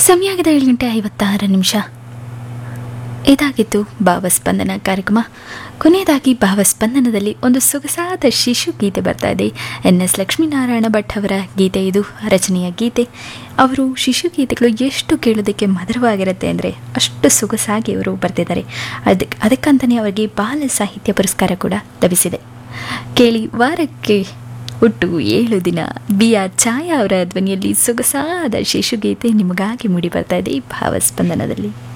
ಸಮಯ ಆಗಿದೆ ಏಳು ಗಂಟೆ ಐವತ್ತಾರು ನಿಮಿಷ ಇದಾಗಿತ್ತು ಭಾವಸ್ಪಂದನ ಕಾರ್ಯಕ್ರಮ ಕೊನೆಯದಾಗಿ ಭಾವಸ್ಪಂದನದಲ್ಲಿ ಒಂದು ಸೊಗಸಾದ ಶಿಶು ಗೀತೆ ಬರ್ತಾ ಇದೆ ಎನ್ ಎಸ್ ಲಕ್ಷ್ಮೀನಾರಾಯಣ ಭಟ್ ಅವರ ಗೀತೆ ಇದು ರಚನೆಯ ಗೀತೆ ಅವರು ಶಿಶು ಗೀತೆಗಳು ಎಷ್ಟು ಕೇಳೋದಕ್ಕೆ ಮಧುರವಾಗಿರುತ್ತೆ ಅಂದರೆ ಅಷ್ಟು ಸೊಗಸಾಗಿ ಅವರು ಬರ್ತಿದ್ದಾರೆ ಅದಕ್ಕೆ ಅದಕ್ಕಂತಲೇ ಅವರಿಗೆ ಬಾಲ ಸಾಹಿತ್ಯ ಪುರಸ್ಕಾರ ಕೂಡ ಲಭಿಸಿದೆ ಕೇಳಿ ವಾರಕ್ಕೆ ಒಟ್ಟು ಏಳು ದಿನ ಬಿ ಆರ್ ಛಾಯಾ ಅವರ ಧ್ವನಿಯಲ್ಲಿ ಸೊಗಸಾದ ಶಿಶುಗೀತೆ ನಿಮಗಾಗಿ ಮೂಡಿ ಬರ್ತಾ ಇದೆ ಈ ಭಾವಸ್ಪಂದನದಲ್ಲಿ